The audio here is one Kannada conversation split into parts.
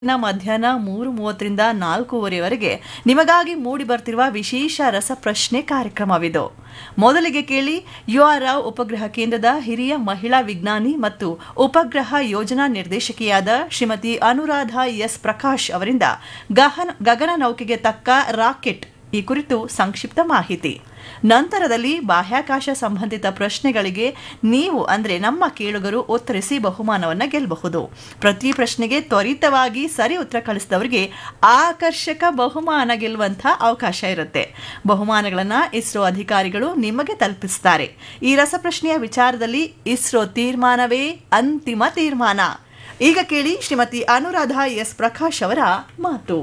ನ ಮಧ್ಯಾಹ್ನ ಮೂರು ಮೂವತ್ತರಿಂದ ನಾಲ್ಕೂವರೆವರೆಗೆ ನಿಮಗಾಗಿ ಮೂಡಿ ಬರ್ತಿರುವ ವಿಶೇಷ ರಸಪ್ರಶ್ನೆ ಕಾರ್ಯಕ್ರಮವಿದು ಮೊದಲಿಗೆ ಕೇಳಿ ಯು ಆರ್ ರಾವ್ ಉಪಗ್ರಹ ಕೇಂದ್ರದ ಹಿರಿಯ ಮಹಿಳಾ ವಿಜ್ಞಾನಿ ಮತ್ತು ಉಪಗ್ರಹ ಯೋಜನಾ ನಿರ್ದೇಶಕಿಯಾದ ಶ್ರೀಮತಿ ಅನುರಾಧ ಎಸ್ ಪ್ರಕಾಶ್ ಅವರಿಂದ ಗಹನ ಗಗನ ನೌಕೆಗೆ ತಕ್ಕ ರಾಕೆಟ್ ಈ ಕುರಿತು ಸಂಕ್ಷಿಪ್ತ ಮಾಹಿತಿ ನಂತರದಲ್ಲಿ ಬಾಹ್ಯಾಕಾಶ ಸಂಬಂಧಿತ ಪ್ರಶ್ನೆಗಳಿಗೆ ನೀವು ಅಂದ್ರೆ ನಮ್ಮ ಕೇಳುಗರು ಉತ್ತರಿಸಿ ಬಹುಮಾನವನ್ನ ಗೆಲ್ಲಬಹುದು ಪ್ರತಿ ಪ್ರಶ್ನೆಗೆ ತ್ವರಿತವಾಗಿ ಸರಿ ಉತ್ತರ ಕಳಿಸಿದವರಿಗೆ ಆಕರ್ಷಕ ಬಹುಮಾನ ಗೆಲ್ಲುವಂಥ ಅವಕಾಶ ಇರುತ್ತೆ ಬಹುಮಾನಗಳನ್ನ ಇಸ್ರೋ ಅಧಿಕಾರಿಗಳು ನಿಮಗೆ ತಲುಪಿಸ್ತಾರೆ ಈ ರಸಪ್ರಶ್ನೆಯ ವಿಚಾರದಲ್ಲಿ ಇಸ್ರೋ ತೀರ್ಮಾನವೇ ಅಂತಿಮ ತೀರ್ಮಾನ ಈಗ ಕೇಳಿ ಶ್ರೀಮತಿ ಅನುರಾಧ ಎಸ್ ಪ್ರಕಾಶ್ ಅವರ ಮಾತು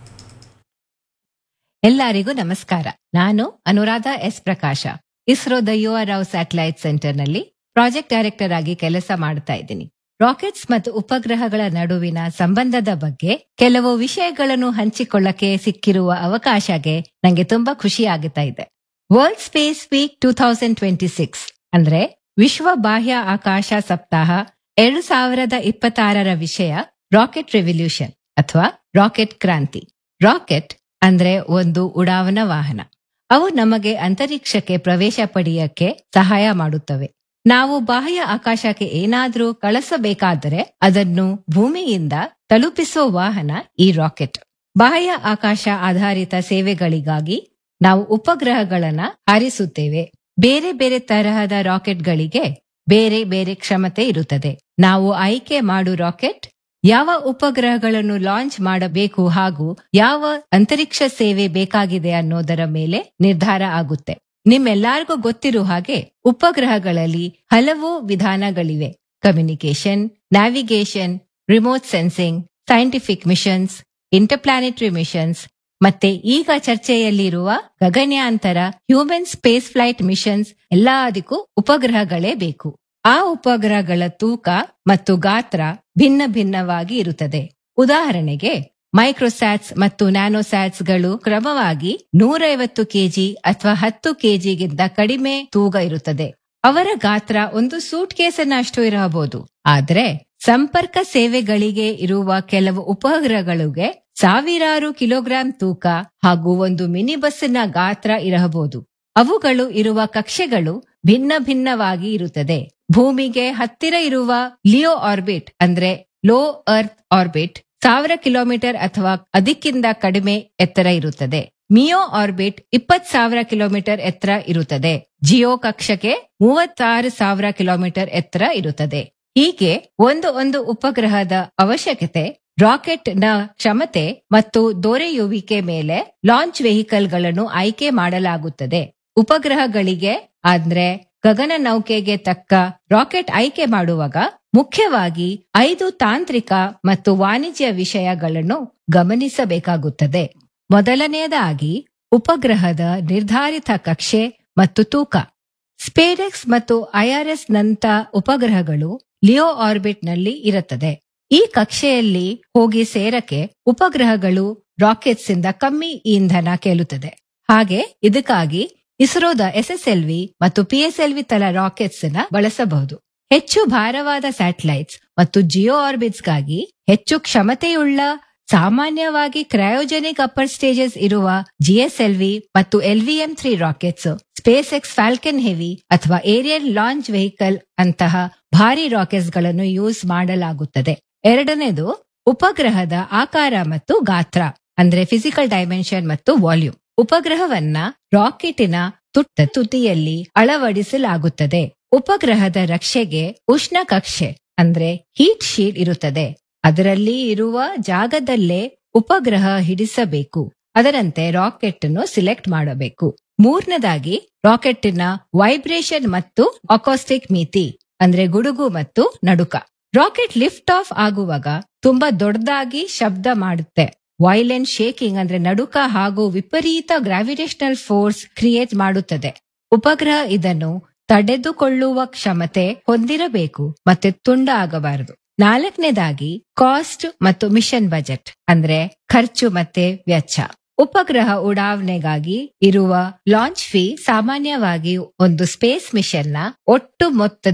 ಎಲ್ಲರಿಗೂ ನಮಸ್ಕಾರ ನಾನು ಅನುರಾಧ ಎಸ್ ಪ್ರಕಾಶ ಇಸ್ರೋದ U R Rao satellite centre ನಲ್ಲಿ ಪ್ರಾಜೆಕ್ಟ್ ಡೈರೆಕ್ಟರ್ ಆಗಿ ಕೆಲಸ ಮಾಡ್ತಾ ಇದ್ದೀನಿ ರಾಕೆಟ್ಸ್ ಮತ್ತು ಉಪಗ್ರಹಗಳ ನಡುವಿನ ಸಂಬಂಧದ ಬಗ್ಗೆ ಕೆಲವು ವಿಷಯಗಳನ್ನು ಹಂಚಿಕೊಳ್ಳಕ್ಕೆ ಸಿಕ್ಕಿರುವ ಅವಕಾಶಗೆ ನಂಗೆ ತುಂಬಾ ಖುಷಿ ಆಗುತ್ತಾ ಇದೆ world space week two thousand twenty six ಅಂದ್ರೆ ವಿಶ್ವ ಬಾಹ್ಯ ಆಕಾಶ ಸಪ್ತಾಹ ಎರಡು ಸಾವಿರದ ಇಪ್ಪತ್ತಾರರ ವಿಷಯ ರಾಕೆಟ್ ರೆವಲ್ಯೂಷನ್ ಅಥವಾ ರಾಕೆಟ್ ಕ್ರಾಂತಿ ರಾಕೆಟ್ ಅಂದ್ರೆ ಒಂದು ಉಡಾವಣಾ ವಾಹನ ಅವು ನಮಗೆ ಅಂತರಿಕ್ಷಕ್ಕೆ ಪ್ರವೇಶ ಪಡೆಯಕ್ಕೆ ಸಹಾಯ ಮಾಡುತ್ತವೆ ನಾವು ಬಾಹ್ಯ ಆಕಾಶಕ್ಕೆ ಏನಾದ್ರೂ ಕಳಿಸಬೇಕಾದರೆ ಅದನ್ನು ಭೂಮಿಯಿಂದ ತಲುಪಿಸುವ ವಾಹನ ಈ ರಾಕೆಟ್ ಬಾಹ್ಯ ಆಕಾಶ ಆಧಾರಿತ ಸೇವೆಗಳಿಗಾಗಿ ನಾವು ಉಪಗ್ರಹಗಳನ್ನ ಹಾರಿಸುತ್ತೇವೆ ಬೇರೆ ಬೇರೆ ತರಹದ ರಾಕೆಟ್ಗಳಿಗೆ ಬೇರೆ ಬೇರೆ ಕ್ಷಮತೆ ಇರುತ್ತದೆ ನಾವು ಆಯ್ಕೆ ಮಾಡು ರಾಕೆಟ್ ಯಾವ ಉಪಗ್ರಹಗಳನ್ನು ಲಾಂಚ್ ಮಾಡಬೇಕು ಹಾಗೂ ಯಾವ ಅಂತರಿಕ್ಷ ಸೇವೆ ಬೇಕಾಗಿದೆ ಅನ್ನೋದರ ಮೇಲೆ ನಿರ್ಧಾರ ಆಗುತ್ತೆ ನಿಮ್ಮೆಲ್ಲರಿಗೂ ಗೊತ್ತಿರುವ ಹಾಗೆ ಉಪಗ್ರಹಗಳಲ್ಲಿ ಹಲವು ವಿಧಾನಗಳಿವೆ communication navigation remote sensing scientific missions interplanetary missions ಮತ್ತೆ ಈಗ ಚರ್ಚೆಯಲ್ಲಿರುವ ಗಗನಯಾಂತರ ಹ್ಯೂಮನ್ ಸ್ಪೇಸ್ ಫ್ಲೈಟ್ ಮಿಷನ್ಸ್ ಎಲ್ಲದಕ್ಕೂ ಉಪಗ್ರಹಗಳೇ ಬೇಕು ಆ ಉಪಗ್ರಹಗಳ ತೂಕ ಮತ್ತು ಗಾತ್ರ ಭಿನ್ನ ಭಿನ್ನವಾಗಿ ಇರುತ್ತದೆ ಉದಾಹರಣೆಗೆ ಮೈಕ್ರೋಸ್ಯಾಟ್ಸ್ ಮತ್ತು ನ್ಯಾನೋಸ್ಯಾಟ್ಸ್ ಗಳು ಕ್ರಮವಾಗಿ ನೂರೈವತ್ತು ಕೆಜಿ ಅಥವಾ ಹತ್ತು ಕೆಜಿಗಿಂತ ಕಡಿಮೆ ತೂಗ ಇರುತ್ತದೆ ಅವರ ಗಾತ್ರ ಒಂದು ಸೂಟ್ ಕೇಸನ್ನಷ್ಟು ಇರಬಹುದು ಆದ್ರೆ ಸಂಪರ್ಕ ಸೇವೆಗಳಿಗೆ ಇರುವ ಕೆಲವು ಉಪಗ್ರಹಗಳಿಗೆ ಸಾವಿರಾರು ಕಿಲೋಗ್ರಾಂ ತೂಕ ಹಾಗೂ ಒಂದು ಮಿನಿ ಬಸ್ಸಿನ ಗಾತ್ರ ಇರಬಹುದು ಅವುಗಳು ಇರುವ ಕಕ್ಷೆಗಳು ಭಿನ್ನ ಭಿನ್ನವಾಗಿ ಇರುತ್ತದೆ ಭೂಮಿಗೆ ಹತ್ತಿರ ಇರುವ ಲಿಯೋ ಆರ್ಬಿಟ್ ಅಂದ್ರೆ ಲೋ ಅರ್ತ್ ಆರ್ಬಿಟ್ ಸಾವಿರ ಕಿಲೋಮೀಟರ್ ಅಥವಾ ಅದಕ್ಕಿಂತ ಕಡಿಮೆ ಎತ್ತರ ಇರುತ್ತದೆ ಮಿಯೋ ಆರ್ಬಿಟ್ ಇಪ್ಪತ್ ಸಾವಿರ ಕಿಲೋಮೀಟರ್ ಎತ್ತರ ಇರುತ್ತದೆ ಜಿಯೋ ಕಕ್ಷಕ್ಕೆ ಮೂವತ್ತಾರು ಸಾವಿರ ಕಿಲೋಮೀಟರ್ ಎತ್ತರ ಇರುತ್ತದೆ ಹೀಗೆ ಒಂದು ಒಂದು ಉಪಗ್ರಹದ ಅವಶ್ಯಕತೆ ರಾಕೆಟ್ ನ ಕ್ಷಮತೆ ಮತ್ತು ದೊರೆಯುವಿಕೆ ಮೇಲೆ ಲಾಂಚ್ ವೆಹಿಕಲ್ ಗಳನ್ನು ಆಯ್ಕೆ ಮಾಡಲಾಗುತ್ತದೆ ಉಪಗ್ರಹಗಳಿಗೆ ಅಂದ್ರೆ ಗಗನ ನೌಕೆಗೆ ತಕ್ಕ ರಾಕೆಟ್ ಆಯ್ಕೆ ಮಾಡುವಾಗ ಮುಖ್ಯವಾಗಿ ಐದು ತಾಂತ್ರಿಕ ಮತ್ತು ವಾಣಿಜ್ಯ ವಿಷಯಗಳನ್ನು ಗಮನಿಸಬೇಕಾಗುತ್ತದೆ ಮೊದಲನೆಯದಾಗಿ ಉಪಗ್ರಹದ ನಿರ್ಧಾರಿತ ಕಕ್ಷೆ ಮತ್ತು ತೂಕ ಸ್ಪೇಡೆಕ್ಸ್ ಮತ್ತು ಐಆರ್ಎಸ್ ನಂತ ಉಪಗ್ರಹಗಳು ಲಿಯೋ ಆರ್ಬಿಟ್ ನಲ್ಲಿ ಇರುತ್ತದೆ ಈ ಕಕ್ಷೆಯಲ್ಲಿ ಹೋಗಿ ಸೇರಕ್ಕೆ ಉಪಗ್ರಹಗಳು ರಾಕೆಟ್ಸ್ ಇಂದ ಕಮ್ಮಿ ಇಂಧನ ಕೇಳುತ್ತದೆ ಹಾಗೆ ಇದಕ್ಕಾಗಿ ಇಸ್ರೋದ ಎಸ್ಎಸ್ಎಲ್ವಿ ಮತ್ತು ಪಿಎಸ್ಎಲ್ವಿ ತಲ ರಾಕೆಟ್ಸ್ ನ ಬಳಸಬಹುದು ಹೆಚ್ಚು ಭಾರವಾದ ಸ್ಯಾಟಲೈಟ್ಸ್ ಮತ್ತು ಜಿಯೋ ಆರ್ಬಿಟ್ಸ್ಗಾಗಿ ಹೆಚ್ಚು ಕ್ಷಮತೆಯುಳ್ಳ ಸಾಮಾನ್ಯವಾಗಿ ಕ್ರಯೋಜೆನಿಕ್ ಅಪ್ಪರ್ ಸ್ಟೇಜಸ್ ಇರುವ ಜಿಎಸ್ಎಲ್ವಿ ಮತ್ತು LVM three rockets SpaceX Falcon Heavy ಅಥವಾ ಏರಿಯಲ್ ಲಾಂಚ್ ವೆಹಿಕಲ್ ಅಂತಹ ಭಾರಿ ರಾಕೆಟ್ಸ್ ಗಳನ್ನು ಯೂಸ್ ಮಾಡಲಾಗುತ್ತದೆ ಎರಡನೇದು ಉಪಗ್ರಹದ ಆಕಾರ ಮತ್ತು ಗಾತ್ರ ಅಂದ್ರೆ ಫಿಸಿಕಲ್ ಡೈಮೆನ್ಷನ್ ಮತ್ತು ವಾಲ್ಯೂಮ್ ಉಪಗ್ರಹವನ್ನ ರಾಕೆಟಿನ ತುಟ್ಟ ತುದಿಯಲ್ಲಿ ಅಳವಡಿಸಲಾಗುತ್ತದೆ ಉಪಗ್ರಹದ ರಕ್ಷೆಗೆ ಉಷ್ಣ ಕಕ್ಷೆ ಅಂದ್ರೆ ಹೀಟ್ ಶೀಟ್ ಇರುತ್ತದೆ ಅದರಲ್ಲಿ ಇರುವ ಜಾಗದಲ್ಲೇ ಉಪಗ್ರಹ ಹಿಡಿಸಬೇಕು ಅದರಂತೆ ರಾಕೆಟ್ ಅನ್ನು ಸಿಲೆಕ್ಟ್ ಮಾಡಬೇಕು ಮೂರನೇದಾಗಿ ರಾಕೆಟ್ಟಿನ ವೈಬ್ರೇಷನ್ ಮತ್ತು ಅಕೋಸ್ಟಿಕ್ ಮಿತಿ ಅಂದ್ರೆ ಗುಡುಗು ಮತ್ತು ನಡುಕ ರಾಕೆಟ್ ಲಿಫ್ಟ್ ಆಫ್ ಆಗುವಾಗ ತುಂಬಾ ದೊಡ್ಡದಾಗಿ ಶಬ್ದ ಮಾಡುತ್ತೆ ವೈಲೆಂಟ್ ಶೇಕಿಂಗ್ ಅಂದ್ರೆ ನಡುಕ ಹಾಗೂ ವಿಪರೀತ ಗ್ರಾವಿಟೇಷನಲ್ ಫೋರ್ಸ್ ಕ್ರಿಯೇಟ್ ಮಾಡುತ್ತದೆ ಉಪಗ್ರಹ ಇದನ್ನು ತಡೆದುಕೊಳ್ಳುವ ಕ್ಷಮತೆ ಹೊಂದಿರಬೇಕು ಮತ್ತೆ ತುಂಡ ಆಗಬಾರದು ನಾಲ್ಕನೇದಾಗಿ ಕಾಸ್ಟ್ ಮತ್ತು ಮಿಷನ್ ಬಜೆಟ್ ಅಂದ್ರೆ ಖರ್ಚು ಮತ್ತೆ ವೆಚ್ಚ ಉಪಗ್ರಹ ಉಡಾವಣೆಗಾಗಿ ಇರುವ ಲಾಂಚ್ ಫೀ ಸಾಮಾನ್ಯವಾಗಿ ಒಂದು ಸ್ಪೇಸ್ ಮಿಷನ್ ನ ಒಟ್ಟು ಮೊತ್ತದ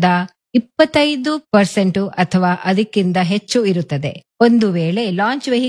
ಇಪ್ಪತ್ತೈದು ಪರ್ಸೆಂಟ್ ಅಥವಾ ಅದಕ್ಕಿಂತ ಹೆಚ್ಚು ಇರುತ್ತದೆ ಒಂದು ವೇಳೆ ಲಾಂಚ್ ವೆಹಿಕಲ್